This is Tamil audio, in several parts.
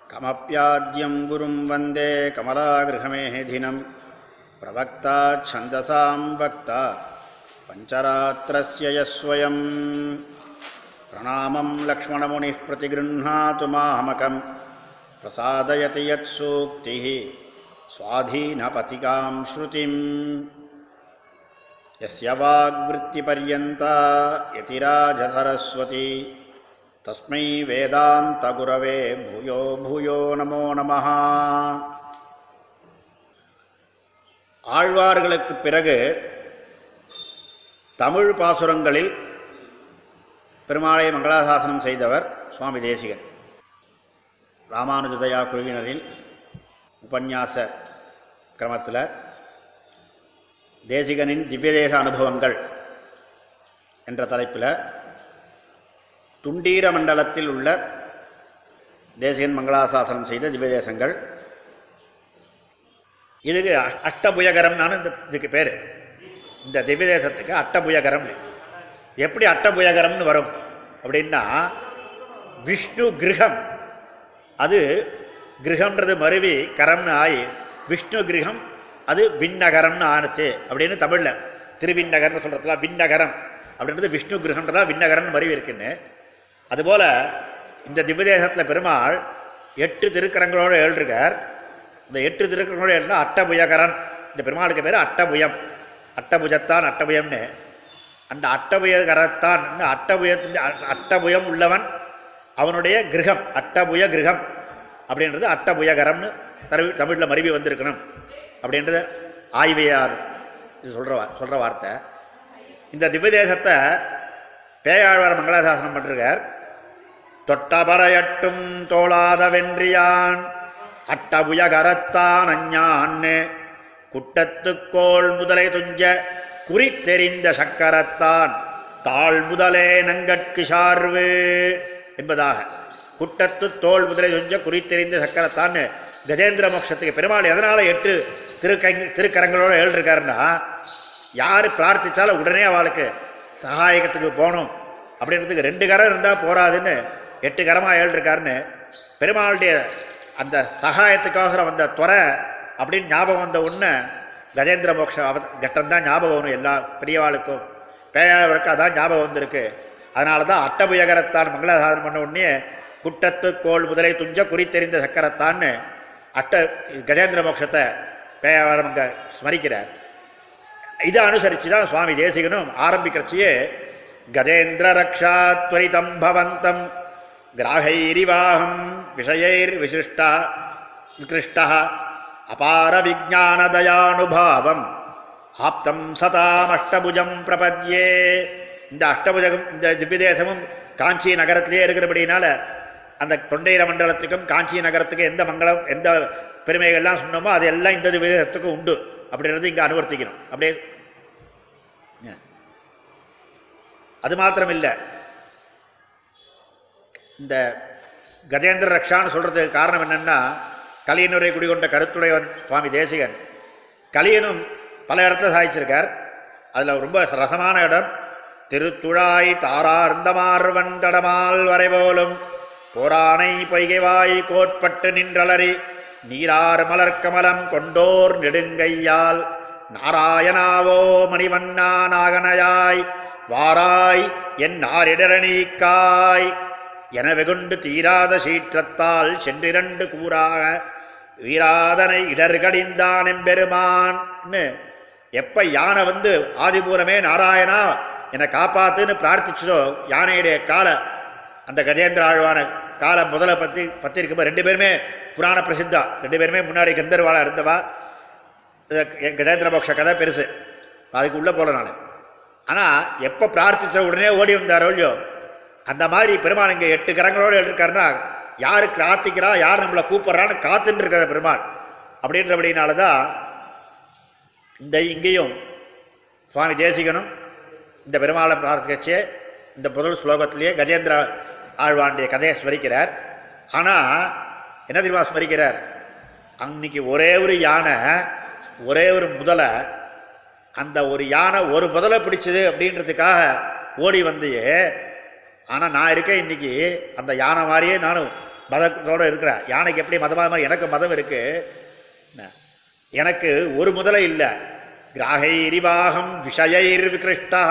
कमप्याद्यं गुरुं वन्दे कमलागृहमेधिनं प्रवक्ता छन्दसां वक्ता पञ्चरात्रस्य यः स्वयं प्रणामं लक्ष्मणमुनिः प्रतिगृह्णातु मामकं प्रसादयति यत्सूक्तिः स्वाधीनपथिकां श्रुतिम् यस्य वाग्वृत्तिपर्यन्ता यतिराजसरस्वती तस्मै वेदान्तगुरवे भूयो भूयो नमो நமः ஆழ்வார்களுக்கு பிறகு தமிழ் பாசுரங்களில் பெருமாளை மங்களாசாசனம் செய்தவர் சுவாமி தேசிகன் ராமானுஜதயா குழுவினரில் உபன்யாச கிரமத்தில் தேசிகனின் திவ்யதேச அனுபவங்கள் என்ற தலைப்பில் துண்டீர மண்டலத்தில் உள்ள தேசிகன் மங்களாசாசனம் செய்த திவ்யதேசங்கள் இதுக்கு அ- அஷ்டபுயகரம்னானு இந்த இதுக்கு பேர் இந்த திவ்யதேசத்துக்கு அட்டபுயகரம்னு எப்படி அட்டபுயகரம்னு வரும் அப்படின்னா விஷ்ணு கிரகம் அது கிரகம்ன்றது மருவி கரம்னு ஆகி விஷ்ணு கிரகம் அது விண்ணகரம்னு ஆணுச்சு அப்படின்னு தமிழில் திருவிண்ணகர்னு சொல்கிறதுல விண்ணகரம் அப்படின்றது விஷ்ணு கிரகம்ன்றதா விண்ணகரம்னு மருவி இருக்குன்னு அதுபோல் இந்த திவ்யதேசத்தில் பெருமாள் எட்டு திருக்கரங்களோடு எழுதிருக்கார் இந்த எட்டு திருக்கரங்களோடு எழுதினா அட்டபுயகரன் இந்த பெருமாளுக்கு பேர் அட்டபுயம் அட்டபுஜத்தான் அட்டபுயம்னு அந்த அட்டபுயகரத்தான் அட்டபுயத்தின் அ- அட்டபுயம் உள்ளவன் அவனுடைய கிரகம் அட்டபுய கிரகம் அப்படின்றது அட்டபுயகரம்னு தமிழ் தமிழில் மருவி வந்திருக்கணும் அப்படின்றது ஆய்வையார் இது சொல்கிற சொல்கிற வார்த்தை இந்த திவ்யதேசத்தை பேயாழ்வார் மங்களாசாசனம் பண்ணிருக்கார் தொட்டபடையட்டும் தோளாத வென்றியான் அட்டபுயகரத்தான் அஞ்ஞான்னு குட்டத்துக்கோள் முதலை துஞ்ச குறித்தெறிந்த சக்கரத்தான் தாழ் முதலே நங்கட்கு சார்வு என்பதாக குட்டத்து தோல் முதலை துஞ்ச குறித்தெறிந்த சக்கரத்தான்னு கஜேந்திர மோட்சத்துக்கு பெருமாள் எதனால் எட்டு திருக்கை திருக்கரங்களோடு எழுதிருக்காருன்னா யார் பிரார்த்திச்சாலும் உடனே அவளுக்கு சகாயகத்துக்கு போகணும் அப்படின்றதுக்கு ரெண்டு கரம் இருந்தால் போராதுன்னு எட்டு கரமாக எழுதிருக்காருன்னு பெருமாளுடைய அந்த சகாயத்துக்கோசரம் வந்த துறை அப்படின்னு ஞாபகம் வந்த உடனே கஜேந்திர மோட்ச அவ கட்டம் தான் ஞாபகம் வரும் எல்லா பெரியவாளுக்கும் பேயாளவருக்கு அதான் ஞாபகம் வந்திருக்கு அதனால தான் அட்டபுயகரத்தான் மங்களாசாதனம் பண்ண உடனே குட்டத்து கோல் முதலை துஞ்ச குறித்தெறிந்த சக்கரத்தான்னு அட்ட கஜேந்திர மோட்சத்தை பேயாளர் அங்கே ஸ்மரிக்கிறார் இதை அனுசரித்து தான் சுவாமி தேசிகனும் ஆரம்பிக்கிறச்சியே கஜேந்திர ரக்ஷா துவரிதம் பவந்தம் கிராகைரிவாகம் விஷயைர் விசிஷ்டா கிருஷ்டா அபார விஜானதயானுபாவம் ஆப்தம் சதாம் அஷ்டபுஜம் பிரபத்யே இந்த அஷ்டபுஜகம் இந்த திவ்யதேசமும் காஞ்சி நகரத்திலே இருக்கிறபடினால அந்த தொண்டைர மண்டலத்துக்கும் காஞ்சி நகரத்துக்கும் எந்த மங்களம் எந்த பெருமைகள்லாம் சொன்னோமோ அது எல்லாம் இந்த திவ்யதேசத்துக்கும் உண்டு அப்படின்றது இங்கே அனுவர்த்திக்கணும் அப்படியே அது மாத்திரம் இல்லை இந்த கஜேந்திர ரக்ஷான்னு சொல்கிறதுக்கு காரணம் என்னென்னா கலியனுரை குடிகொண்ட கருத்துடையவன் சுவாமி தேசிகன் கலியனும் பல இடத்துல சாதிச்சிருக்கார் அதில் ரொம்ப ரசமான இடம் திருத்துழாய் தாரார்ந்தமார்வன் தடமால் வரைபோலும் போரானை பொய்கைவாய் கோட்பட்டு நின்றலறி நீரார் மலர்க்கமலம் கொண்டோர் நெடுங்கையால் நாராயணாவோ மணிவண்ணா நாகனையாய் வாராய் என் நாரிடரணீக்காய் என வெகுண்டு தீராத சீற்றத்தால் சென்றிரண்டு கூறாக வீராதனை இடர்கடிந்தான் எம்பெருமான்னு எப்ப யானை வந்து ஆதிபூரமே நாராயணா என்னை காப்பாத்துன்னு பிரார்த்திச்சதோ யானையுடைய கால அந்த கஜேந்திர ஆழ்வான கால முதல பத்தி பத்தி இருக்கும்போது ரெண்டு பேருமே புராண பிரசித்தா ரெண்டு பேருமே முன்னாடி கந்தர்வாளா இருந்தவா இது க- கஜேந்திர மோட்ச கதை பெருசு அதுக்கு உள்ள போல நான் ஆனால் எப்போ பிரார்த்திச்ச உடனே ஓடி வந்தாரோ இல்லையோ அந்த மாதிரி பெருமாள் இங்கே எட்டு கரங்களோடு இருக்காருன்னா யார் பிரார்த்திக்கிறா யார் நம்மளை கூப்பிட்றான்னு காத்துட்டு இருக்கிற பெருமாள் அப்படின்றபடினால தான் இந்த இங்கேயும் சுவாமி தேசிகனும் இந்த பெருமாளை பிரார்த்திச்சே இந்த முதல் ஸ்லோகத்திலேயே கஜேந்திர ஆழ்வாண்டிய கதையை ஸ்மரிக்கிறார் ஆனால் என்ன தெரியுமா ஸ்மரிக்கிறார் அன்னைக்கு ஒரே ஒரு யானை ஒரே ஒரு முதலை அந்த ஒரு யானை ஒரு முதலை பிடிச்சது அப்படின்றதுக்காக ஓடி வந்தியே ஆனால் நான் இருக்கேன் இன்னைக்கு அந்த யானை மாதிரியே நானும் மதத்தோட இருக்கிற யானைக்கு எப்படி மதமாக மாதிரி எனக்கு மதம் இருக்கு என்ன? எனக்கு ஒரு முதலை இல்லை கிராகைரிவாகம் விஷயைர் விகிருஷ்டா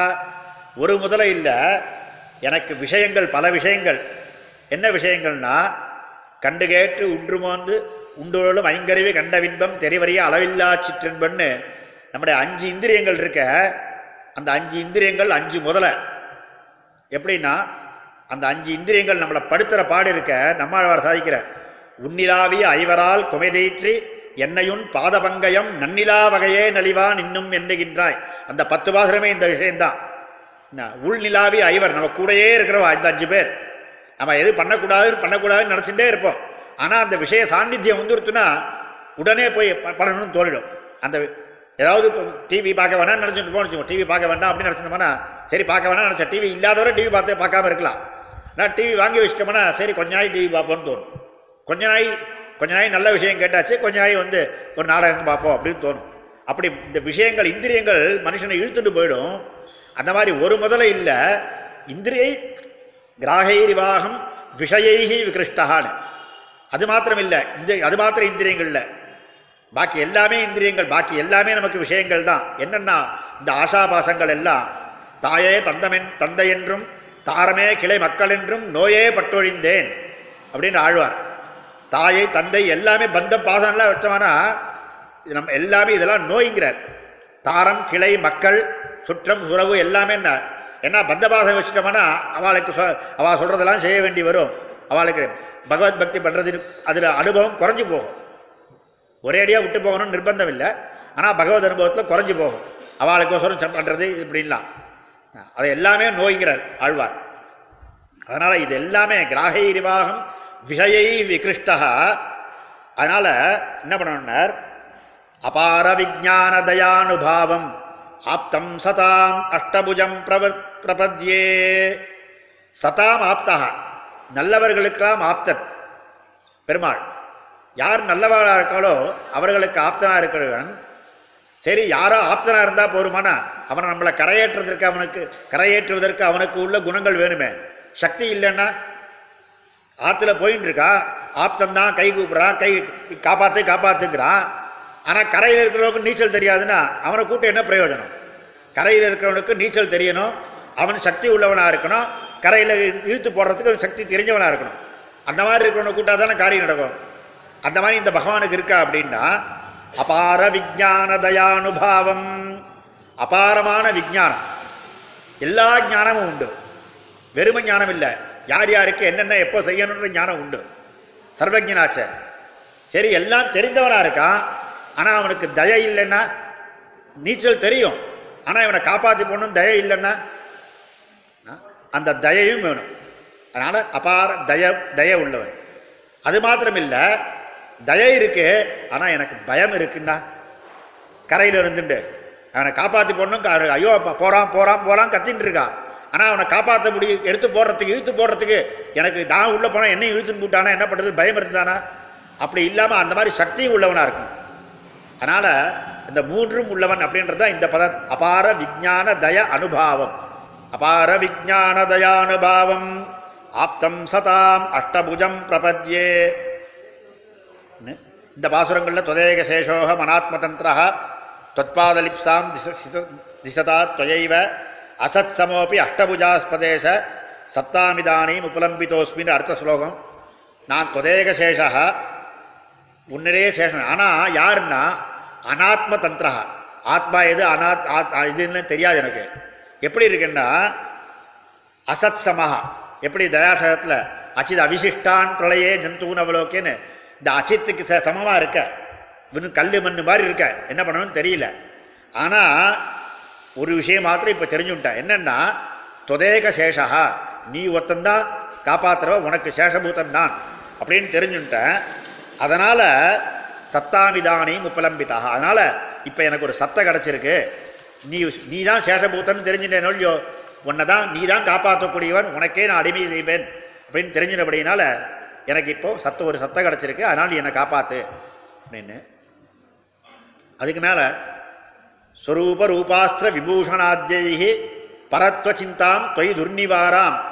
ஒரு முதலை இல்லை எனக்கு விஷயங்கள் பல விஷயங்கள் என்ன விஷயங்கள்னா கண்டு கேட்டு உன்றுமோந்து உண்டோளும் ஐங்கருவி கண்ட வின்பம் தெரிவறிய அளவில்லா சிற்றன்பன்னு நம்முடைய அஞ்சு இந்திரியங்கள் இருக்க அந்த அஞ்சு இந்திரியங்கள் அஞ்சு முதலை எப்படின்னா அந்த அஞ்சு இந்திரியங்கள் நம்மளை படுத்துற பாடு இருக்க நம்மாழ்வார் சாதிக்கிற உன்னிலாவிய ஐவரால் குமைதீற்றி என்னையுன் பாதபங்கயம் நன்னிலா வகையே நலிவான் இன்னும் எண்ணுகின்றாய் அந்த பத்து பாசுரமே இந்த விஷயம்தான் என்ன, உள்நிலாவி ஐவர் நம்ம கூடயே இருக்கிறவா இந்த அஞ்சு பேர் நம்ம எது பண்ணக்கூடாதுன்னு பண்ணக்கூடாதுன்னு நினச்சிட்டே இருப்போம் ஆனால் அந்த விஷய சாநித்தியம் வந்துருத்துனா உடனே போய் ப- பண்ணணும்னு தோணிடும் அந்த ஏதாவது டிவி பார்க்க வேணாம் நினச்சிட்டு போனோம் டிவி பார்க்க வேண்டாம் அப்படின்னு நினச்சிருந்தோம்னா சரி பார்க்க வேணாம் நினச்சா டிவி இல்லாதவரை டிவி பார்த்து பார்க்காம இருக்கலாம் நான் டிவி வாங்கி வச்சிட்டோம்னா சரி கொஞ்ச நாள் டிவி பார்ப்போம்னு தோணும் கொஞ்ச நாள் கொஞ்ச நாள் நல்ல விஷயம் கேட்டாச்சு கொஞ்ச நாள் வந்து ஒரு நாடகம் பார்ப்போம் அப்படின்னு தோணும் அப்படி இந்த விஷயங்கள் இந்திரியங்கள் மனுஷனை இழுத்துட்டு போயிடும் அந்த மாதிரி ஒரு முதல்ல இல்லை இந்திரியை கிராகைரிவாகம் விஷயைகி விகிருஷ்டகான்னு அது மாத்திரம் இல்லை இந்த அது மாத்திரம் இந்திரியங்கள் இல்லை பாக்கி எல்லாமே இந்திரியங்கள் பாக்கி எல்லாமே நமக்கு விஷயங்கள் தான் என்னன்னா இந்த ஆசாபாசங்கள் எல்லாம் தாயே தந்தமென் தந்தை என்றும் தாரமே கிளை மக்கள் என்றும் நோயே பட்டொழிந்தேன் அப்படின்னு ஆழ்வார் தாயை தந்தை எல்லாமே பந்த பாசம்லாம் வச்சோம்னா இது நம்ம எல்லாமே இதெல்லாம் நோய்ங்கிறார் தாரம் கிளை மக்கள் சுற்றம் உறவு எல்லாமே என்ன என்ன பந்த பாசம் வச்சிட்டோம்னா அவளுக்கு சொ அவள் சொல்கிறதெல்லாம் செய்ய வேண்டி வரும் அவளுக்கு பகவத் பக்தி பண்ணுறது அதில் அனுபவம் குறைஞ்சு போகும் ஒரேடியாக விட்டு போகணும்னு நிர்பந்தம் இல்லை ஆனால் பகவத் அனுபவத்தில் குறைஞ்சு போகும் அவளுக்கோசரம் பண்ணுறது இப்படின்லாம் அது எல்லாமே நோய்ங்கிறார் ஆழ்வார் அதனால் இது எல்லாமே கிராகை நிர்வாகம் விஷயை விகிருஷ்டா அதனால் என்ன பண்ணணும்னார் அபார விஜான தயானுபாவம் ஆப்தம் சதாம் அஷ்டபுஜம் பிரவ பிரபத்யே சதாம் ஆப்தா நல்லவர்களுக்கெல்லாம் ஆப்தன் பெருமாள் யார் நல்லவர்களாக இருக்காளோ அவர்களுக்கு ஆப்தனாக இருக்கிறவன் சரி யாரோ ஆப்தனாக இருந்தால் போருமானா அவனை நம்மளை கரையேற்றுவதற்கு அவனுக்கு கரையேற்றுவதற்கு அவனுக்கு உள்ள குணங்கள் வேணுமே சக்தி இல்லைன்னா ஆற்றுல போயின்னு இருக்கா ஆப்தம் தான் கை கூப்பிட்றான் கை காப்பாற்று காப்பாற்றுங்கிறான் ஆனால் கரையில் இருக்கிறவனுக்கு நீச்சல் தெரியாதுன்னா அவனை கூட்ட என்ன பிரயோஜனம் கரையில் இருக்கிறவனுக்கு நீச்சல் தெரியணும் அவன் சக்தி உள்ளவனாக இருக்கணும் கரையில் இழுத்து போடுறதுக்கு அவன் சக்தி தெரிஞ்சவனாக இருக்கணும் அந்த மாதிரி இருக்கிறவனை கூட்டா தானே காரியம் நடக்கும் அந்த மாதிரி இந்த பகவானுக்கு இருக்கா அப்படின்னா அபார விஜான தயானுபாவம் அபாரமான விஞ்ஞானம் எல்லா ஞானமும் உண்டு வெறும ஞானம் இல்லை யார் யாருக்கு என்னென்ன எப்போ செய்யணுன்ற ஞானம் உண்டு சர்வஜனாச்ச சரி எல்லாம் தெரிந்தவனா இருக்கான் ஆனால் அவனுக்கு தயை இல்லைன்னா நீச்சல் தெரியும் ஆனால் இவனை காப்பாற்றி போகணும் தயை இல்லைன்னா ஆ, அந்த தயையும் வேணும் அதனால் அபார தய தய உள்ளவன் அது மாத்திரம் இல்லை தயை இருக்கு ஆனால் எனக்கு பயம் இருக்குன்னா கரையில் இருந்துட்டு அவனை காப்பாற்றி போடணும் க- ஐயோ அப்ப போறான் போறான் போறான் கத்தின்னு இருக்கான் ஆனால் அவனை காப்பாற்ற முடியும் எடுத்து போடுறதுக்கு இழுத்து போடுறதுக்கு எனக்கு நான் உள்ளே போனால் என்னையும் இழுத்துன்னு போட்டானா என்ன பண்ணுறது பயம் இருந்தானா அப்படி இல்லாமல் அந்த மாதிரி சக்தியும் உள்ளவனாக இருக்கும் அதனால் இந்த மூன்றும் உள்ளவன் அப்படின்றது தான் இந்த பத அபார விஜான தய அனுபாவம் அபார விஜான தயானுபாவம் ஆப்தம் சதாம் அஷ்டபுஜம் பிரபத்யே ன்னு. இந்த பாசுரங்களில் தொதேக சேஷோக மனாத்மதந்திரா தொத்பாதலிப்சாம் திச சித- திசதா தொயைவ அசத் சமோபி அஷ்டபுஜாஸ்பதேச சத்தாமிதானீம் உபலம்பிதோஸ்மின்னு அடுத்த ஸ்லோகம் நான் தொதேக சேஷா உன்னிலேயே சேஷன் ஆனால் யாருன்னா அனாத்ம தந்திரா ஆத்மா எது அனாத் ஆத் இதுன்னு தெரியாது எனக்கு எப்படி இருக்குன்னா அசத் சமஹா எப்படி தயாசகத்தில் அச்சித் அவிசிஷ்டான் பிரளயே ஜந்தூன் அவலோக்கேன்னு இந்த அச்சித்துக்கு ச- சமமா இருக்க இன்னும் கல் மண் மாதிரி இருக்க என்ன பண்ணணும்னு தெரியல ஆனால் ஒரு விஷயம் மாத்திரம் இப்போ தெரிஞ்சுட்டேன் என்னன்னா தொதேக சேஷா நீ ஒருத்தந்தான் காப்பாத்துறவ உனக்கு சேஷபூதன் நான் அப்படின்னு தெரிஞ்சுட்டேன் அதனால் சத்தாமிதானி முப்பலம்பிதா அதனால் இப்போ எனக்கு ஒரு சத்தை கிடச்சிருக்கு நீ நீ தான் சேஷபூத்தன் தெரிஞ்சுட்டேனோ இல்லையோ உன்னை தான் நீ தான் காப்பாற்றக்கூடியவன் உனக்கே நான் அடிமை செய்வேன் அப்படின்னு தெரிஞ்சினபடினால எனக்கு இப்போ சத்த ஒரு சத்தம் கிடச்சிருக்கு அதனால் நீ என்னை காப்பாத்து அப்படின்னு அதுக்கு மேலே ஸ்வரூப ரூபாஸ்திர விபூஷணாத்யை பரத்வ சிந்தாம் தொய் துர்நிவாராம்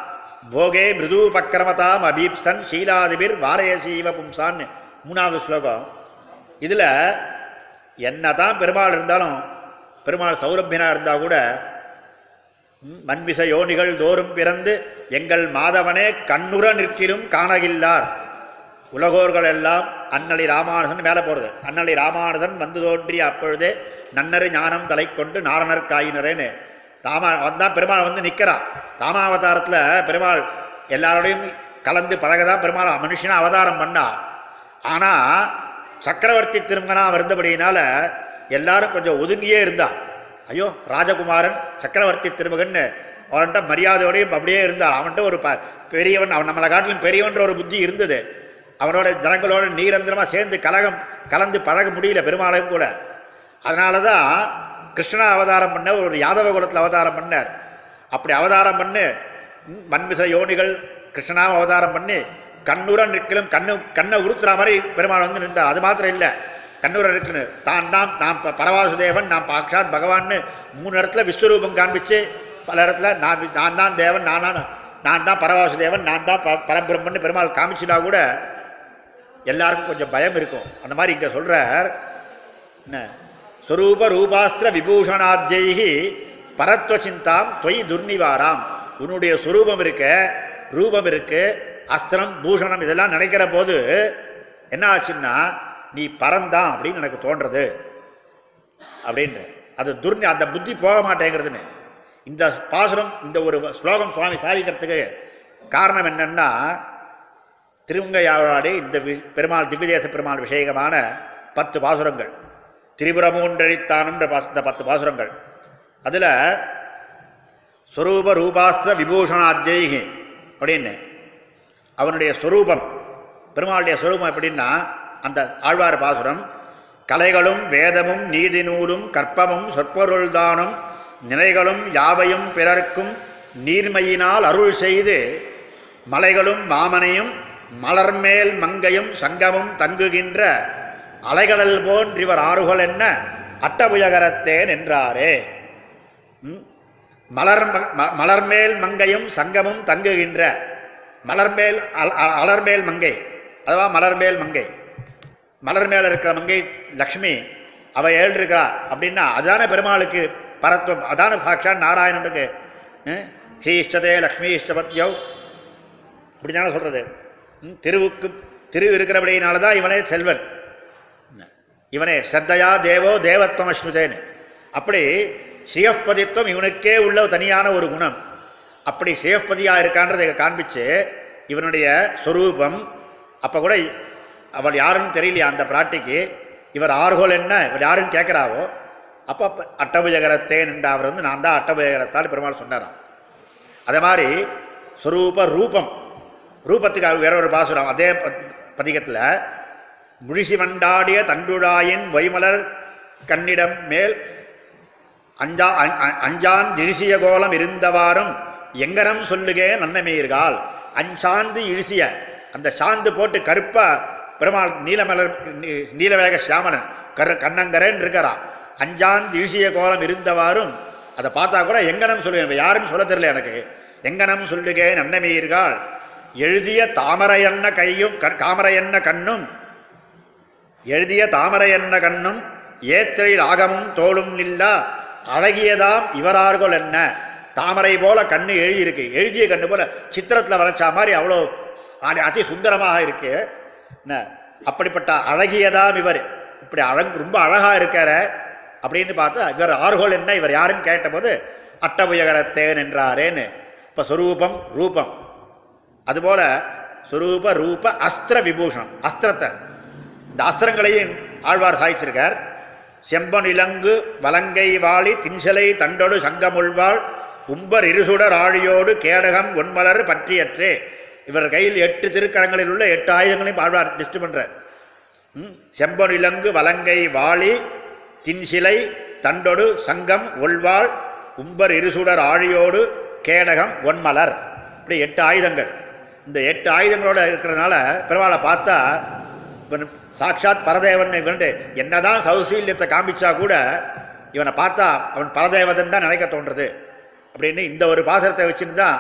போகே மிருதூபக்கிரமதாம் அபீப்சன் சீலாதிபிர் வாரயசீவ பும்சான்னு மூணாவது ஸ்லோகம் இதில் என்னதான் பெருமாள் இருந்தாலும் பெருமாள் சௌரபியனா இருந்தால் கூட ம், மண்விச யோனிகள் தோறும் பிறந்து எங்கள் மாதவனே கண்ணுற நிற்கிலும் காணகில்லார் உலகோர்கள் எல்லாம் அன்னளி ராமானுஜன் மேலே போகிறது அன்னளி ராமானுஜன் வந்து தோன்றிய அப்பொழுதே நன்னரு ஞானம் தலை கொண்டு நாரணர் காயினரேன்னு ராமா வந்தான் பெருமாள் வந்து நிற்கிறான் ராமாவதாரத்தில் பெருமாள் எல்லாரோடையும் கலந்து பழகதான் பெருமாள் மனுஷனா அவதாரம் பண்ணா ஆனால் சக்கரவர்த்தி திருமகனா இருந்தபடியினால எல்லாரும் கொஞ்சம் ஒதுங்கியே இருந்தா ஐயோ ராஜகுமாரன் சக்கரவர்த்தி திருமகன்னு அவன்கிட்ட மரியாதையோடையும் அப்படியே இருந்தான் அவன்கிட்ட ஒரு ப பெரியவன் அவன் நம்மளை காட்டிலும் பெரியவன்ற ஒரு புத்தி இருந்தது அவனோட ஜனங்களோட நீரந்திரமாக சேர்ந்து கலகம் கலந்து பழக முடியல பெருமாளையும் கூட அதனால தான் கிருஷ்ணா அவதாரம் பண்ண ஒரு யாதவ குலத்தில் அவதாரம் பண்ணார் அப்படி அவதாரம் பண்ணு ம், மண்மிச யோனிகள் கிருஷ்ணாவை அவதாரம் பண்ணி கண்ணுற நிற்கலும் கண்ணு கண்ணை உறுத்துற மாதிரி பெருமாள் வந்து நின்றார் அது மாத்திரம் இல்லை கண்ணுற நிற்கணும் தான் தான் நான் ப- பரவாசுதேவன் நான் பாக்ஷாத் பகவான்னு மூணு இடத்துல விஸ்வரூபம் காண்பிச்சு பல இடத்துல நான் வி- நான் தான் தேவன் நான் தான் நான் தான் பரவாசுதேவன் நான் தான் ப பரபிரம்மன்னு பெருமாள் காமிச்சினா கூட எல்லாருக்கும் கொஞ்சம் பயம் இருக்கும் அந்த மாதிரி இங்கே சொல்கிறார் என்ன ஸ்வரூப ரூபாஸ்திர விபூஷணாத்யைகி பரத்வ சிந்தாம் தொய் துர்நிவாராம் உன்னுடைய சுரூபம் இருக்க ரூபம் இருக்கு அஸ்திரம் பூஷணம் இதெல்லாம் நினைக்கிற போது என்ன ஆச்சுன்னா நீ பரந்தான் அப்படின்னு எனக்கு தோன்றது அப்படின்ற அது துர்னி அந்த புத்தி போக மாட்டேங்கிறதுன்னு இந்த பாசுரம் இந்த ஒரு ஸ்லோகம் சுவாமி சாதிக்கிறதுக்கு காரணம் என்னன்னா திருமங்கையாவராடு இந்த வி- பெருமாள் திவ்யதேச பெருமாள் விஷயகமான பத்து பாசுரங்கள் திரிபுரமூன்றழித்தானுன்ற பாச இந்த பத்து பாசுரங்கள் அதில் ஸ்வரூப ரூபாஸ்திர விபூஷணாத்யைகி அப்படின்னு அவனுடைய ஸ்வரூபம் பெருமாளுடைய ஸ்வரூபம் எப்படின்னா அந்த ஆழ்வார் பாசுரம் கலைகளும் வேதமும் நீதி நூலும் கற்பமும் சொற்பொருள்தானும் நிலைகளும் யாவையும் பிறர்க்கும் நீர்மையினால் அருள் செய்து மலைகளும் மாமனையும் மலர்மேல் மங்கையும் சங்கமும் தங்குகின்ற அலைகடல் போன்றிவர் ஆறுகள் என்ன அட்டபுயகரத்தேன் என்றாரே ம்? மலர் ம- ம- மலர்மேல் மங்கையும் சங்கமும் தங்குகின்ற மலர்மேல் அல- அ- அலர்மேல் மங்கை அதுவா மலர்மேல் மங்கை மலர் மேல இருக்கிற மங்கை லக்ஷ்மி அவ ஏழு இருக்கிறா அப்படின்னா அதான பெருமாளுக்கு பரத்துவம் அதான சாட்சாத் நாராயணனுக்கு அஹ், ஸ்ரீ இஷ்டதே லக்ஷ்மி இஷ்டபத்யோ இப்படி தானே சொல்றது ம், திருவுக்கு திரு இருக்கிறபடியினால தான் இவனே செல்வன் இவனே ஸ்ரத்தையா தேவோ தேவத்வம் அஸ்னுதேன்னு அப்படி ஸ்ரீயப்பதித்துவம் இவனுக்கே உள்ள தனியான ஒரு குணம் அப்படி ஸ்ரீயப்பதியாக இருக்கான்றதை காண்பிச்சு இவனுடைய சொரூபம் அப்போ கூட அவள் யாருன்னு தெரியலையா அந்த பிராட்டிக்கு இவர் ஆர்கோல் என்ன இவர் யாருன்னு கேட்குறாவோ அப்போ அட்டபுஜகரத்தேன் என்ற அவர் வந்து நான் தான் அட்டபுஜகரத்தால் பெருமாள் சொன்னாராம் அதே மாதிரி ஸ்வரூப ரூபம் ரூபத்துக்கு வேற ஒரு பாசுரம் அதே பதிகத்தில் முழிசி வண்டாடிய தண்டுழாயின் வைமலர் கண்ணிடம் மேல் அஞ்சா அ- அ- அஞ்சான் இழிசிய கோலம் இருந்தவாறும் எங்கனம் சொல்லுகே நன்னமீர்கால் அஞ்சாந்து இழிசிய அந்த சாந்து போட்டு கருப்பா பெருமாள் நீலமலர் நீ- நீலவேக சியாமனன் கரு கண்ணங்கரன் இருக்கிறான் அஞ்சாந்து இழிசிய கோலம் இருந்தவாறும் அதை பார்த்தா கூட எங்கனம் சொல்லுவேன் யாருன்னு சொல்ல தெரியல எனக்கு எங்கனம் சொல்லுகே நன்னமீர்கால் எழுதிய தாமரையன்ன கையும் க- காமரையன்ன கண்ணும் எழுதிய தாமரை என்ன கண்ணும் ஏத்திரையில் ஆகமும் தோளும் இல்லா அழகியதாம் இவரார்கள் என்ன தாமரை போல கண்ணு எழுதியிருக்கு எழுதிய கண்ணு போல சித்திரத்தில் வரைச்சா மாதிரி அவ்வளோ அதி- அதி சுந்தரமாக இருக்கு என்ன அப்படிப்பட்ட அழகியதாம் இவர் இப்படி அழகு ரொம்ப அழகாக இருக்கார அப்படின்னு பார்த்தா இவர் ஆறுகோல் என்ன இவர் யாருன்னு கேட்டபோது அட்டபுயகரத்தேன் என்றாரேன்னு இப்போ சொரூபம் ரூபம் அதுபோல சுரூப ரூப அஸ்திர விபூஷணம் அஸ்திரத்தை இந்த அஸ்திரங்களையும் ஆழ்வார் சாய்ச்சிருக்கார் செம்பன் இலங்கு வலங்கை வாளி தின்சலை தண்டொடு சங்கமுள்வாள் உம்பர் இருசுடர் ஆழியோடு கேடகம் ஒன்மலர் பற்றியற்றே இவர் கையில் எட்டு திருக்கரங்களில் உள்ள எட்டு ஆயுதங்களையும் ஆழ்வார் லிஸ்ட் பண்றார் ம், செம்பன் இலங்கு வலங்கை வாளி தின்சிலை தண்டொடு சங்கம் ஒள்வாள் உம்பர் இருசுடர் ஆழியோடு கேடகம் ஒன்மலர் இப்படி எட்டு ஆயுதங்கள் இந்த எட்டு ஆயுதங்களோட இருக்கிறனால பெருமாளை பார்த்தா இவன் சாட்சாத் பரதேவன் இவன்ட்டு என்னதான் சௌசீல்யத்தை காமிச்சா கூட இவனை பார்த்தா அவன் பரதேவதன் தான் நினைக்க தோன்றது அப்படின்னு இந்த ஒரு பாசனத்தை வச்சுன்னு தான்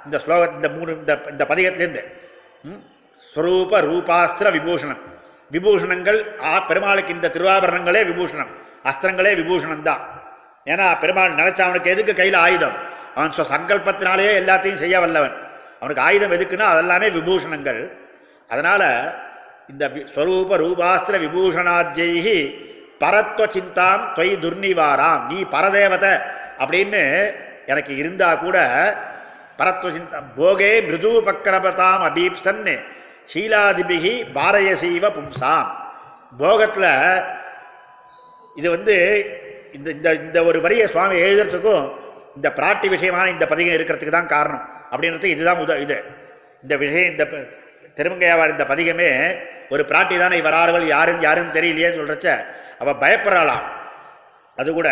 இந்த ஸ்லோக இந்த மூணு இந்த இந்த பதிகத்திலேருந்து ம்? ஸ்வரூப ரூபாஸ்திர விபூஷணம் விபூஷணங்கள் ஆ பெருமாளுக்கு இந்த திருவாபரணங்களே விபூஷணம் அஸ்திரங்களே விபூஷணம் தான் ஏன்னா பெருமாள் நினைச்ச அவனுக்கு எதுக்கு கையில் ஆயுதம் அவன் சொ- சங்கல்பத்தினாலேயே எல்லாத்தையும் செய்ய வல்லவன் அவனுக்கு ஆயுதம் எதுக்குன்னா அதெல்லாமே விபூஷணங்கள் அதனால இந்த வி- ஸ்வரூப ரூபாஸ்திர விபூஷணாத்யைகி பரத்வ சிந்தாம் தொய் துர்நிவாராம் நீ பரதேவதை அப்படின்னு எனக்கு இருந்தா கூட பரத்வ சிந்தா போகே மிருது பக்கரபதாம் அபீப்சன் சீலாதிபிகி பாரயசீவ பும்சாம் போகத்தில் இது வந்து இந்த இந்த இந்த ஒரு வரியை சுவாமி எழுதுறதுக்கும் இந்த பிராட்டி விஷயமான இந்த பதிகம் இருக்கிறதுக்கு தான் காரணம் அப்படின்றது இதுதான் உத இது இந்த விஷயம் இந்த ப- திருமங்கையாவார் இந்த பதிகமே ஒரு பிராட்டி தானே இவரார்கள் யாரும் யாரும் தெரியலையேன்னு சொல்றச்ச அவ பயப்படுறாளாம் அது கூட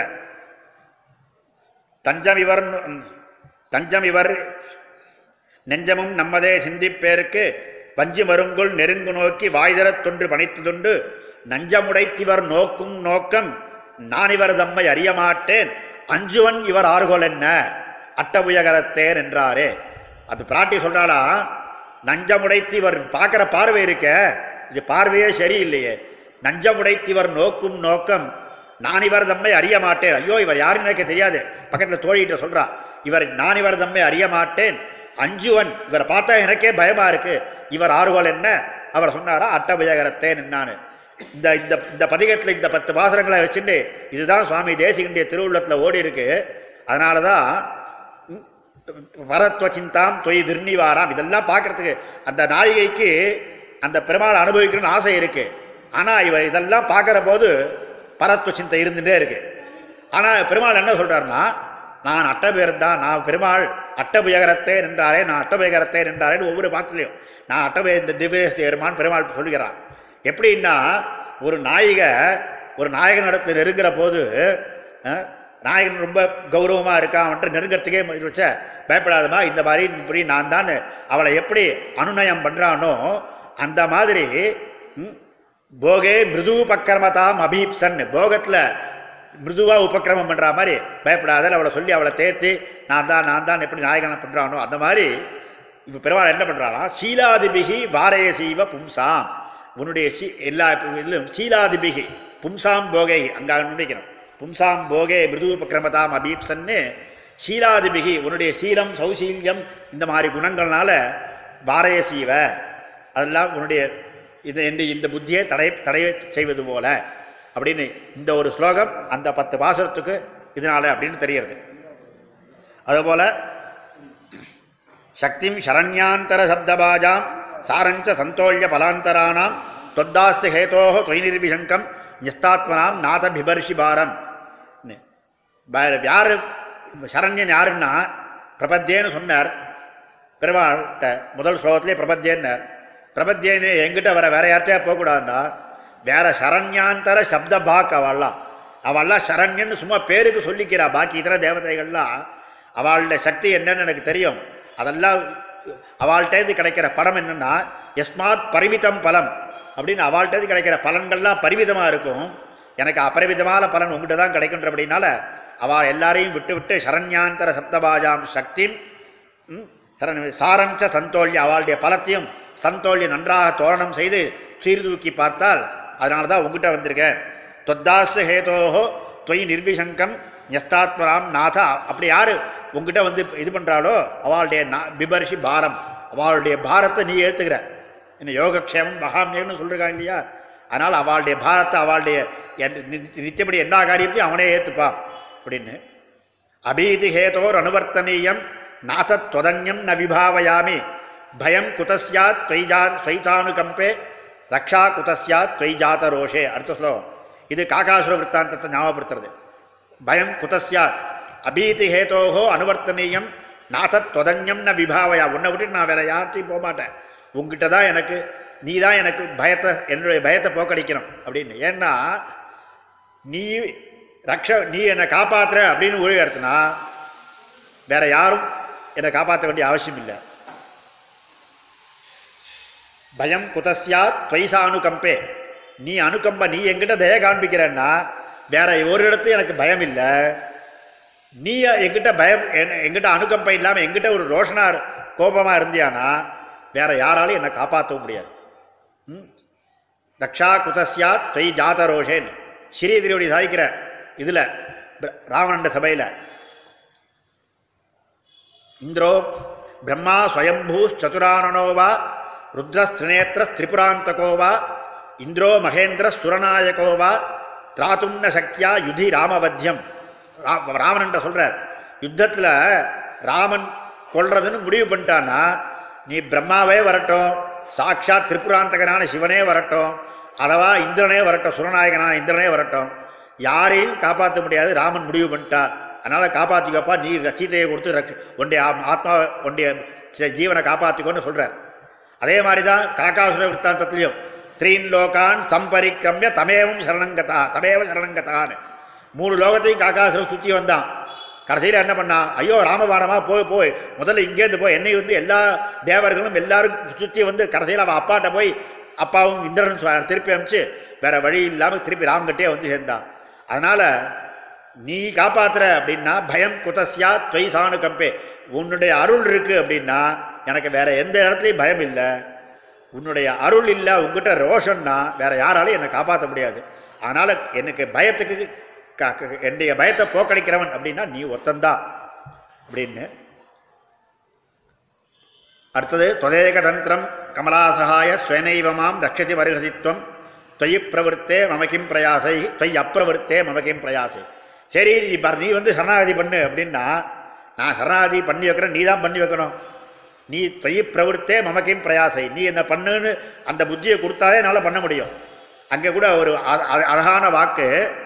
தஞ்சம் இவர் தஞ்சம் இவர் நெஞ்சமும் நம்மதே சிந்திப்பேருக்கு வஞ்சி மருங்குள் நெருங்கு நோக்கி வாய்தரத் தொன்று பணித்ததுண்டு நஞ்சமுடைத்திவர் நோக்கும் நோக்கம் நான் இவர் தம்மை அறியமாட்டேன் அஞ்சுவன் இவர் ஆர்கோல் என்ன அட்டபுயகரத்தேன் என்றாரே அது பிராட்டி சொல்றாளா நஞ்சமுடைத்திவர் பார்க்குற பார்வை இருக்க இது பார்வையே சரியில்லையே நஞ்சமுடைத்திவர் நோக்கும் நோக்கம் நான் இவர் தம்மை அறிய மாட்டேன் ஐயோ இவர் யாருன்னு எனக்கு தெரியாது பக்கத்தில் தோழிகிட்ட சொல்றா இவர் நான் இவர் தம்மை அறிய மாட்டேன் அஞ்சுவன் இவரை பார்த்தா எனக்கே பயமா இருக்கு இவர் ஆறுகோல் என்ன அவர் சொன்னாரா அட்டபயகரத்தேன் என்னான்னு இந்த இந்த இந்த பதிகத்தில் இந்த பத்து பாசனங்களை வச்சுட்டு இதுதான் சுவாமி தேசிகண்டிய திருவுள்ளத்தில் ஓடி இருக்கு அதனால தான் பரத்வ சிந்தாம் தொய் திருநிவாராம் இதெல்லாம் பார்க்கறதுக்கு அந்த நாயிகைக்கு அந்த பெருமாள் அனுபவிக்கணும்னு ஆசை இருக்கு ஆனால் இவர் இதெல்லாம் பார்க்குற போது பரத்வ சிந்தை இருந்துட்டே இருக்கு ஆனால் பெருமாள் என்ன சொல்றாருன்னா நான் அட்டபேர் தான் நான் பெருமாள் அட்டபுயகரத்தே நின்றாரே நான் அட்டபயகரத்தே நின்றாரேன்னு ஒவ்வொரு பாத்திலையும் நான் அட்டபய இந்த திவ்ய பெருமான் பெருமாள் சொல்லுகிறான் எப்படின்னா ஒரு நாயிகை ஒரு நாயகன் இடத்துல நெருங்குற போது அஹ், நாயகன் ரொம்ப கௌரவமாக இருக்கான் அவன்கிட்ட நெருங்கிறதுக்கே இது வச்ச பயப்படாதமா இந்த மாதிரி இப்படி நான் தான் அவளை எப்படி அனுநயம் பண்ணுறானோ அந்த மாதிரி ம், போகே மிருது உபக்கிரமதாம் அபீப்சன் போகத்தில் மிருதுவா உபக்கிரமம் பண்ணுற மாதிரி பயப்படாத அவளை சொல்லி அவளை தேர்த்து நான் தான் நான் தான் எப்படி நாயகனை பண்ணுறானோ அந்த மாதிரி இப்போ பெருமாள் என்ன பண்ணுறானா சீலாதிபிகி வாரய சீவ பும்சாம் உன்னுடைய சீ எல்லா இதிலும் சீலாதிபிகி பும்சாம் போகை அங்கே நினைக்கணும் பும்சாம் போகே மிருது உபக்கிரமதாம் அபீப்சன்னு சீலாதிபிகி உன்னுடைய சீலம் சௌசீல்யம் இந்த மாதிரி குணங்கள்னால வாரய சீவ அதெல்லாம் உன்னுடைய இது என்று இந்த புத்தியை தடை தடை செய்வது போல அப்படின்னு இந்த ஒரு ஸ்லோகம் அந்த பத்து பாசுரத்துக்கு இதனால அப்படின்னு தெரிகிறது அதுபோல சக்திம் சரண்யாந்தர சப்தபாஜாம் சாரஞ்ச சந்தோல்ய பலாந்தராணாம் தொத்தாஸ்ய ஹேதோஹ தொய் நிர்விசங்கம் நிஸ்தாத்மனாம் நாத பிபர்ஷி பாரம் யார் சரண்யன் யாருன்னா பிரபத்தியேன்னு சொன்னார் பெருமாள்கிட்ட முதல் ஸ்லோகத்திலே பிரபத்தியன்னார் பிரபத்தியன்னு எங்கிட்ட வர வேற யார்கிட்டயா போகக்கூடாதுன்னா வேற சரண்யாந்தர சப்த பாக் அவள்லாம் அவள்லாம் சரண்யன்னு சும்மா பேருக்கு சொல்லிக்கிறா பாக்கி இதர தேவதைகள்லாம் அவளோட சக்தி என்னன்னு எனக்கு தெரியும் அதெல்லாம் அவள்கிட்டேருந்து கிடைக்கிற படம் என்னன்னா எஸ்மாத் பரிமிதம் பலம் அப்படின்னு அவள்கிட்டேருந்து கிடைக்கிற பலன்கள்லாம் பரிமிதமாக இருக்கும் எனக்கு அபரிமிதமான பலன் உங்ககிட்ட தான் கிடைக்கின்ற அப்படின்னால அவள் எல்லாரையும் விட்டு விட்டு சரண்யாந்தர சப்தபாஜாம் சக்திம் ம், சரண் சாரஞ்ச சந்தோல்ய அவளுடைய பலத்தையும் சந்தோல்ய நன்றாக தோரணம் செய்து சீர்தூக்கி பார்த்தால் அதனால தான் உங்ககிட்ட வந்திருக்கேன் தொத்தாச ஹேதோஹோ தொய் நிர்விசங்கம் ஞஸ்தாத்மராம் நாதா அப்படி யார் உங்ககிட்ட வந்து இது பண்ணுறாளோ அவளுடைய நா பிபர்ஷி பாரம் அவளுடைய பாரத்தை நீ ஏற்றுக்கிற என்ன யோகக்ஷேமம் மகாமியம்னு சொல்லிருக்காங்க இல்லையா அதனால் அவளுடைய பாரத்தை அவளுடைய என் நி- நித்தியப்படி எல்லா காரியத்தையும் அவனே ஏற்றுப்பான் அப்படின்னு அபீதி ஹேதோர் அனுவர்த்தனீயம் நாதத்வதன்யம் ந விபாவயாமி பயம் குதஸ்யாத் துவைஜா ஸ்வைதானுகம்பே ரக்ஷா குதஸ்யாத் துவைஜாத ரோஷே அடுத்த ஸ்லோகம் இது காகாசுர விற்த்தாந்தத்தை ஞாபகப்படுத்துறது பயம் குதஸ்யாத் அபீதி ஹேதோஹோ அனுவர்த்தனீயம் நாதத்வதன்யம் ந விபாவயா உன்னை விட்டுட்டு நான் வேற யார்ட்டையும் போக மாட்டேன் உங்ககிட்ட தான் எனக்கு நீ தான் எனக்கு பயத்தை என்னுடைய பயத்தை போக்கடிக்கணும் அப்படின்னு ஏன்னா நீ ரக்ஷ நீ என்னை காப்பாத்துற அப்படின்னு ஒழுங்கு எடுத்தனா வேற யாரும் என்னை காப்பாற்ற வேண்டிய அவசியம் இல்லை பயம் குதஸ்யாத் துவைசா அனுகம்பே நீ அனுகம்ப நீ என்கிட்ட தய காண்பிக்கிறன்னா வேற ஒரு இடத்துல எனக்கு பயம் இல்லை நீ என்கிட்ட பயம் என்ன- என்கிட்ட அனுகம்பம் இல்லாமல் என்கிட்ட ஒரு ரோஷனா கோபமாக இருந்தியானா வேற யாராலையும் என்னை காப்பாற்றவும் முடியாது ம்? ரக்ஷா குதஸ்யா தொய் ஜாத ரோஷேன்னு ஸ்ரீ திருவடி சாதிக்கிற இதில் ராவணண்ட சபையில் இந்திரோ பிரம்மா ஸ்வயம்பூ சதுரானனோ வா ருத்ரஸ்திரிநேத்திர திரிபுராந்தகோ வா இந்திரோ மகேந்திர சுரநாயகோ வா திராத்தும்ன சக்தியா யுதி ராமவத்தியம் ரா- ராவணன்ட்ட சொல்றார் யுத்தத்தில் ராமன் கொல்றதுன்னு முடிவு பண்ணிட்டான்னா நீ பிரம்மாவே வரட்டும் சாட்சாத் திரிபுராந்தகனான சிவனே வரட்டும் அதவா இந்திரனே வரட்டும் சுரநாயகனான இந்திரனே வரட்டும் யாரையும் காப்பாற்ற முடியாது ராமன் முடிவு பண்ணிட்டா அதனால காப்பாற்றிக்கப்பா நீ சீதையை கொடுத்து ரட்சி உன்னுடைய ஆம்- ஆத்மா உன்னுடைய ஜீ- ஜீவனை காப்பாற்றிக்கோன்னு சொல்றார் அதே மாதிரி தான் காக்காசுர விற்த்தாந்தத்திலையும் த்ரீன் லோகான் சம்பரிக்கிரமிய தமேவம் சரணங்கதா தமேவ சரணங்கதான்னு மூணு லோகத்தையும் காக்காசுரம் சுற்றி வந்தான் கடைசியில் என்ன பண்ணான் ஐயோ ராமபாணமா போய் போய் முதல்ல இங்கேருந்து போய் என்னை வந்து எல்லா தேவர்களும் எல்லாரும் சுற்றி வந்து கடைசியில் அவன் அப்பாட்ட போய் அப்பாவும் இந்திரன் சொ- திருப்பி அனுப்பிச்சு வேற வழி இல்லாமல் திருப்பி ராம்கிட்டே வந்து சேர்ந்தான் அதனால நீ காப்பாத்துற அப்படின்னா பயம் குதஸ்யா தொய் சாணு கம்பே உன்னுடைய அருள் இருக்கு அப்படின்னா எனக்கு வேற எந்த இடத்துலையும் பயம் இல்லை உன்னுடைய அருள் இல்லை உங்ககிட்ட ரோஷன்னா வேற யாராலையும் என்னை காப்பாற்ற முடியாது அதனால எனக்கு பயத்துக்கு க- க- என்னுடைய பயத்தை போக்கடிக்கிறவன் அப்படின்னா நீ ஒத்தந்தான் அப்படின்னு அடுத்தது தொதேக தந்திரம் கமலாசகாய ஸ்வனைவமாம் ரட்சதி வருகசித்வம் தொய் பிரவருத்தே மமக்கிம் பிரயாசை தொய் அப்பிரவருத்தே மமக்கிம் பிரயாசை சரி நீ ப- நீ வந்து சரணாகதி பண்ணு அப்படின்னா நான் சரணாகதி பண்ணி வைக்கிறேன் நீ தான் பண்ணி வைக்கணும் நீ தொய் பிரவருத்தே மமக்கிம் பிரயாசை நீ என்ன பண்ணுன்னு அந்த புத்தியை கொடுத்தாலே என்னால் பண்ண முடியும் அங்கே கூட ஒரு அ- அ- அழகான வாக்கு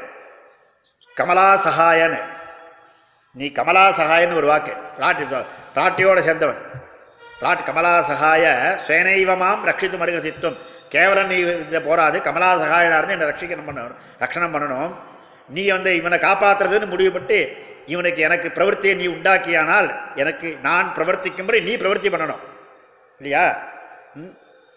கமலா சகாயன்னு நீ கமலா சகாயன்னு ஒரு வாக்கு பிராட்டி பிராட்டியோட சேர்ந்தவன் பிராட் கமலா சகாய சேனைவமாம் ரட்சித்து மருகசித்துவம் கேவலம் நீ இந்த போராது கமலா சகாயனா இருந்து என்னை ரட்சிக்கணும் பண்ணணும் ரட்சணம் பண்ணணும் நீ வந்து இவனை காப்பாத்துறதுன்னு முடிவு பட்டு இவனுக்கு எனக்கு பிரவൃத்தியை நீ உண்டாக்கியானால் எனக்கு நான் பிரவர்த்திக்கும்படி நீ பிரவர்த்தி பண்ணணும் இல்லையா ம்?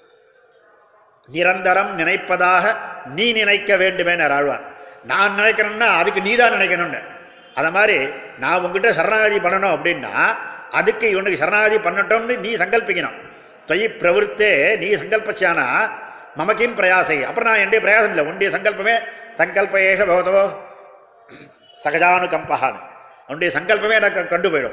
நிரந்தரம் நினைப்பதாக நீ நினைக்க வேண்டுமே ஆழ்வார் நான் நினைக்கணும்னா அதுக்கு நீ தான் நினைக்கணும்னு அதை மாதிரி நான் உங்ககிட்ட சரணாகதி பண்ணணும் அப்படின்னா அதுக்கு இவனுக்கு சரணாகதி பண்ணட்டும்னு நீ சங்கல்பிக்கணும் தொய் பிரவருத்தே நீ சங்கல்பச்சியானா மமக்கிம் பிரயாசை அப்புறம் நான் என்னுடைய பிரயாசம் இல்லை உன்னுடைய சங்கல்பமே சங்கல்பேஷ பகவதோ சகஜானுகம்பகான்னு அவனுடைய சங்கல்பமே எனக்கு கண்டு போயிடும்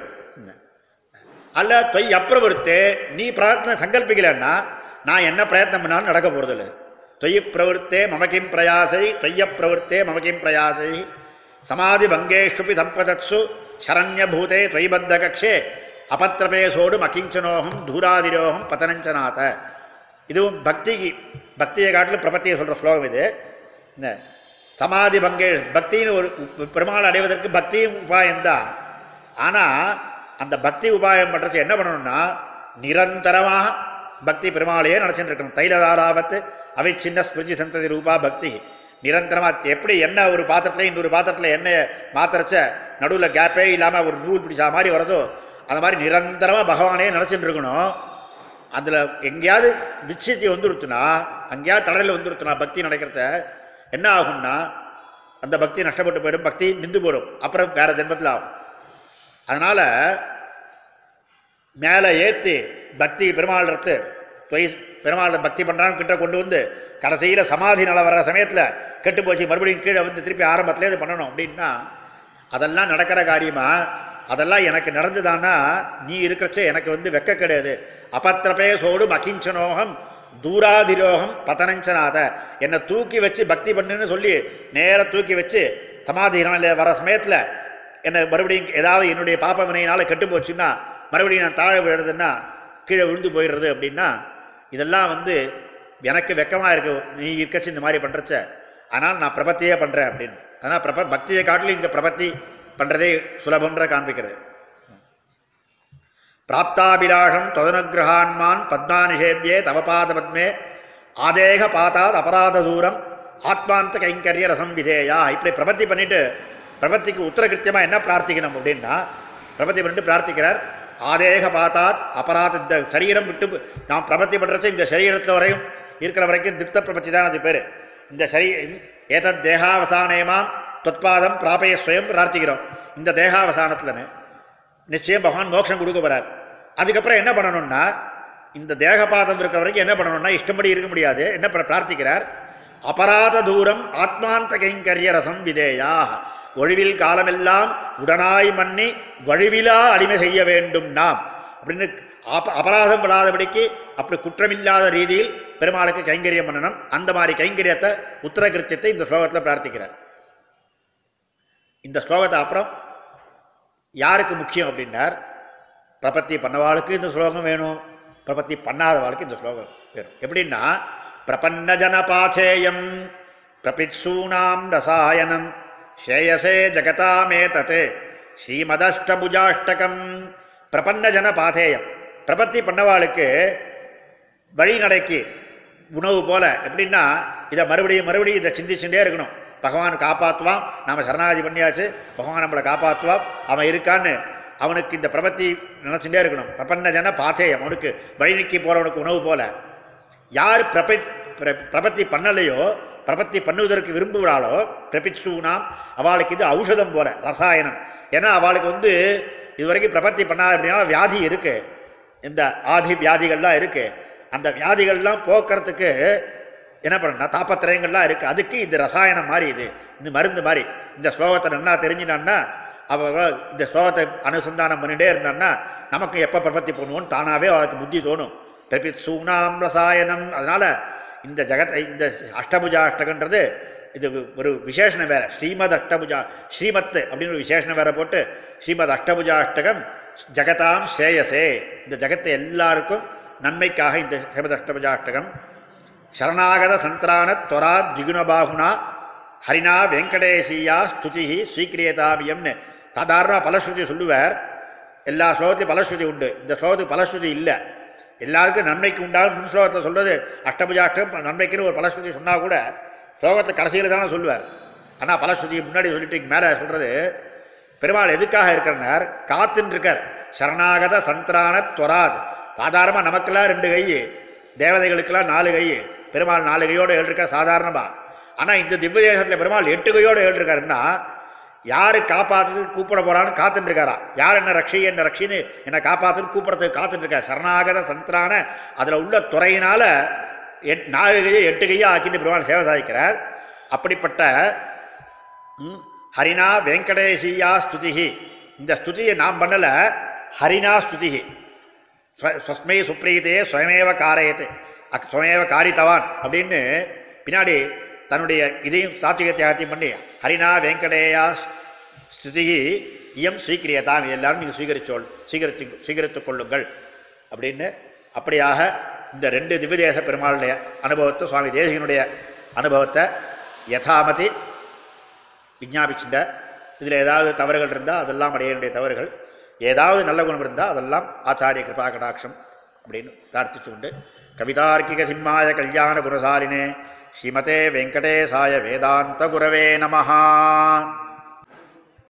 அல்ல தொய் அப்பிரவருத்தே நீ பிரார்த்தனை சங்கல்பிக்கலன்னா நான் என்ன பிரயத்னம் பண்ணாலும் நடக்க போகிறதில்ல தொய் பிரவருத்தே மமக்கிம் பிரயாசை தொய்ய பிரவருத்தே மமக்கிம் பிரயாசை சமாதி பங்கேஷுபி சம்பதத்சு சரண்யபூதே தொய்பத்த கக்ஷே அபத்திரபேசோடு அகிஞ்சனோகம் தூராதிரோகம் பதனஞ்சநாத இதுவும் பக்திக்கு பக்தியை காட்டிலும் பிரபத்தியை சொல்கிற ஸ்லோகம் இது இந்த சமாதி பங்கே பக்தின்னு ஒரு பெருமாள் அடைவதற்கு பக்தியும் உபாயம்தான் ஆனால் அந்த பக்தி உபாயம் பண்ணுறது என்ன பண்ணணும்னா நிரந்தரமாக பக்தி பெருமாளையே நினச்சிட்டு இருக்கணும் தைலதாராவத்து அவை சின்ன ஸ்மிருதி சந்ததி ரூபா பக்தி நிரந்தரமாக எப்படி என்ன ஒரு பாத்திரத்தில் இன்னொரு பாத்திரத்தில் எண்ணெயை மாத்திரச்ச நடுவில் கேப்பே இல்லாமல் ஒரு நூல் பிடிச்சா மாதிரி வரதோ அந்த மாதிரி நிரந்தரமாக பகவானே நினச்சிட்டு இருக்கணும் அதில் எங்கேயாவது நிச்சயத்தை வந்துருத்துனா அங்கேயாவது தடலில் வந்துருத்துனா பக்தி நடக்கிறத என்ன ஆகும்னா அந்த பக்தி நஷ்டப்பட்டு போயிடும் பக்தி நின்று போயிடும் அப்புறம் வேற ஜென்மத்தில் ஆகும் அதனால் மேலே ஏற்றி பக்தி பெருமாள் எடுத்து தொய் பெருமாள் பக்தி பண்ணுறான்னு கிட்ட கொண்டு வந்து கடைசியில் சமாதி நிலை வர்ற சமயத்தில் கெட்டு போச்சு மறுபடியும் கீழே வந்து திருப்பி ஆரம்பத்திலே இது பண்ணணும் அப்படின்னா அதெல்லாம் நடக்கிற காரியமா அதெல்லாம் எனக்கு நடந்துதான்னா நீ இருக்கிறச்சே எனக்கு வந்து வெக்க கிடையாது அபத்திரபேசோடு அகிஞ்சனோகம் தூராதிரோகம் பதனஞ்சனாத என்னை தூக்கி வச்சு பக்தி பண்ணுன்னு சொல்லி நேரா தூக்கி வச்சு சமாதி நிலையில வர சமயத்தில் என்னை மறுபடியும் ஏதாவது என்னுடைய பாப்ப வினையினால கெட்டு போச்சுன்னா மறுபடியும் நான் தாழ விழுறதுன்னா கீழே விழுந்து போயிடுறது அப்படின்னா இதெல்லாம் வந்து எனக்கு வெக்கமாக இருக்கு நீ இருக்கச்சு இந்த மாதிரி பண்ணுறச்ச அதனால் நான் பிரபத்தியே பண்ணுறேன் அப்படின்னு அதனால் பிரப பக்தியை காட்டிலும் இந்த பிரபத்தி பண்ணுறதே சுலபன்ற காண்பிக்கிறது பிராப்தாபிலாஷம் தொதனுகிரகான்மான் பத்மானிஷேவியே தவபாத பத்மே ஆதேக பாத்தாத் அபராத தூரம் ஆத்மாந்த கைங்கரிய ரசம் விதேயா இப்படி பிரபத்தி பண்ணிட்டு பிரபத்திக்கு உத்தரகிருத்தியமாக என்ன பிரார்த்திக்கணும் அப்படின்னா பிரபத்தி பண்ணிட்டு பிரார்த்திக்கிறார் ஆதேக பாத்தாத் அபராத இந்த சரீரம் விட்டு நாம் பிரபத்தி பண்ணுறச்ச இந்த சரீரத்தில் வரையும் இருக்கிற வரைக்கும் திப்த பிரபத்தி தான் அது பேர் இந்த சரீ ஏதத் தேகாவசானயமாம் தொத்பாதம் பிராபய ஸ்வயம் பிரார்த்திக்கிறோம் இந்த தேகாவசானத்தில் நிச்சயம் பகவான் மோட்சம் கொடுக்க போறார் அதுக்கப்புறம் என்ன பண்ணணும்னா இந்த தேகபாதம் இருக்கிற வரைக்கும் என்ன பண்ணணும்னா இஷ்டப்படி இருக்க முடியாது என்ன பண்ண பிரார்த்திக்கிறார் அபராத தூரம் ஆத்மாந்த கைங்கரிய ரசம் விதேயா ஒழிவில் காலமெல்லாம் உடனாய் மன்னி வழுவிலா அடிமை செய்ய வேண்டும் நாம் அப்படின்னு அப அபராதம் படாதபடிக்கு அப்படி குற்றமில்லாத ரீதியில் பெருமாளுக்கு கைங்கரியம் பண்ணணும் அந்த மாதிரி கைங்கரியத்தை உத்தரகிருத்தியத்தை இந்த ஸ்லோகத்தில் பிரார்த்திக்கிறார் இந்த ஸ்லோகத்தை அப்புறம் யாருக்கு முக்கியம் அப்படின்னார் பிரபத்தி பண்ணவாளுக்கு இந்த ஸ்லோகம் வேணும் பிரபத்தி பண்ணாதவாளுக்கு இந்த ஸ்லோகம் வேணும் எப்படின்னா பிரபன்ன ஜனபாதேயம் பிரபித்சூனாம் ரசாயனம் ஸ்ரேயசே ஜகதாமே தத் ஸ்ரீமதஷ்டபுஜாஷ்டகம் பிரபன்ன ஜன பாதேயம் பிரபத்தி பண்ணவாளுக்கு வழிநடைக்கு உணவு போல எப்படின்னா இதை மறுபடியும் மறுபடியும் இதை சிந்திச்சுட்டே இருக்கணும் பகவான் காப்பாற்றுவான் நாம சரணாதி பண்ணியாச்சு பகவான் நம்மளை காப்பாற்றுவான் அவன் இருக்கான்னு அவனுக்கு இந்த பிரபத்தி நினச்சுட்டே இருக்கணும் பிரபன்ன ஜன பாத்தேயம் அவனுக்கு வழிநீக்கி போகிறவனுக்கு உணவு போல யார் பிரபி பிர- பிரபத்தி பண்ணலையோ பிரபத்தி பண்ணுவதற்கு விரும்புகிறாளோ பிரபித்சூனாம் அவளுக்கு இது ஔஷதம் போல ரசாயனம் ஏன்னா அவளுக்கு வந்து இதுவரைக்கும் பிரபத்தி பண்ணாத அப்படின்னா வியாதி இருக்கு இந்த ஆதி வியாதிகள்லாம் இருக்கு அந்த வியாதிகள்லாம் போக்குறதுக்கு என்ன பண்ணா தாப்பத்திரயங்கள்லாம் இருக்கு அதுக்கு இது ரசாயனம் மாதிரி இது இந்த மருந்து மாதிரி இந்த ஸ்லோகத்தை நன்னா தெரிஞ்சினான்னா அவ இந்த ஸ்லோகத்தை அனுசந்தானம் பண்ணிட்டே இருந்தான்னா நமக்கு எப்போ பிரபத்தி பண்ணுவோன்னு தானாகவே அவளுக்கு புத்தி தோணும் பிரபித் சூனாம் ரசாயனம் அதனால இந்த ஜெகத் இந்த அஷ்டபுஜா அஷ்டகன்றது இது ஒரு விசேஷணம் வேற ஸ்ரீமத் அஷ்டபுஜா ஸ்ரீமத் அப்படின்னு ஒரு விசேஷணம் வேற போட்டு ஸ்ரீமத் அஷ்டபுஜா அஷ்டகம் ஜெகதாம் ஸ்ரேயசே இந்த ஜெகத்தை எல்லாருக்கும் நன்மைக்காக இந்த ஸ்ரீமத் அஷ்டபுஜா அஷ்டகம் சரணாகத சந்திரான தொரா திகுணபாகுனா ஹரினா வெங்கடேசியா ஸ்துதி ஸ்வீக்கிரியதாபியம்னு சாதாரண பலஸ்ருதி சொல்லுவார் எல்லா ஸ்லோகத்தையும் பலஸ்ருதி உண்டு இந்த ஸ்லோகத்துக்கு பலஸ்ருதி இல்லை எல்லாருக்கும் நன்மைக்கு உண்டாகும் முன் ஸ்லோகத்தில் சொல்றது அஷ்டபுஜாஷ்டம் நன்மைக்குன்னு ஒரு பலஸ்ருதி சொன்னால் கூட ஸ்லோகத்தை கடைசியில் தானே சொல்லுவார் ஆனால் பலஸ்ருதி முன்னாடி சொல்லிட்டு மேலே சொல்றது பெருமாள் எதுக்காக இருக்கிறனார் காத்துன்னு இருக்கார் சரணாகத சந்திரான தொராத் சாதாரணமாக நமக்கெல்லாம் ரெண்டு கை தேவதைகளுக்கெல்லாம் நாலு கை பெருமாள் நாலு கையோடு எழுதிருக்கார் சாதாரணமாக ஆனால் இந்த திவ்ய தேசத்தில் பெருமாள் எட்டு கையோடு எழுதிருக்காருன்னா யாரு காப்பாத்துறதுக்கு கூப்பிட போறான்னு காத்துட்டு இருக்காராம் யார் என்ன ரக்ஷி என்ன ரக்ஷின்னு என்னை காப்பாத்துன்னு கூப்பிடறதுக்கு காத்துட்டு இருக்கார் சரணாகத சந்திரான அதில் உள்ள துறையினால எட் நாலு கையை எட்டு கையா ஆக்கிட்டு பெருமாள் சேவை சாதிக்கிறார் அப்படிப்பட்ட ம், ஹரினா வெங்கடேசியா ஸ்துதிஹி இந்த ஸ்துதியை நாம் பண்ணல ஹரினா ஸ்துதிஹி ஸ்வ- ஸ்வஸ்மை சுப்ரீதே ஸ்வயமேவ காரயத்து அக் ஸ்வயமேவ காரித்தவான் அப்படின்னு பின்னாடி தன்னுடைய இதையும் சாத்விக தியாகத்தையும் பண்ணி ஹரினா வெங்கடேயா ஸ்துதிகி இயம் ஸ்வீக்கிரியதாம் எல்லாரும் நீங்கள் ஸ்வீகரிச்சோள் ஸ்வீகரித்து ஸ்வீகரித்துக் கொள்ளுங்கள் அப்படின்னு அப்படியாக இந்த ரெண்டு திவ்யதேச பெருமாளுடைய அனுபவத்தை சுவாமி தேசிகனுடைய அனுபவத்தை யதாமதி விஞ்ஞாபிச்சுட்ட இதில் ஏதாவது தவறுகள் இருந்தால் அதெல்லாம் அடையனுடைய தவறுகள் ஏதாவது நல்ல குணம் இருந்தால் அதெல்லாம் ஆச்சாரிய கிருபா கடாட்சம் அப்படின்னு பிரார்த்திச்சு கொண்டு கவிதார்க்கிக சிம்மாய கல்யாண குணசாலினே ஸ்ரீமதே வெங்கடேசாய வேதாந்த குரவே நமஹா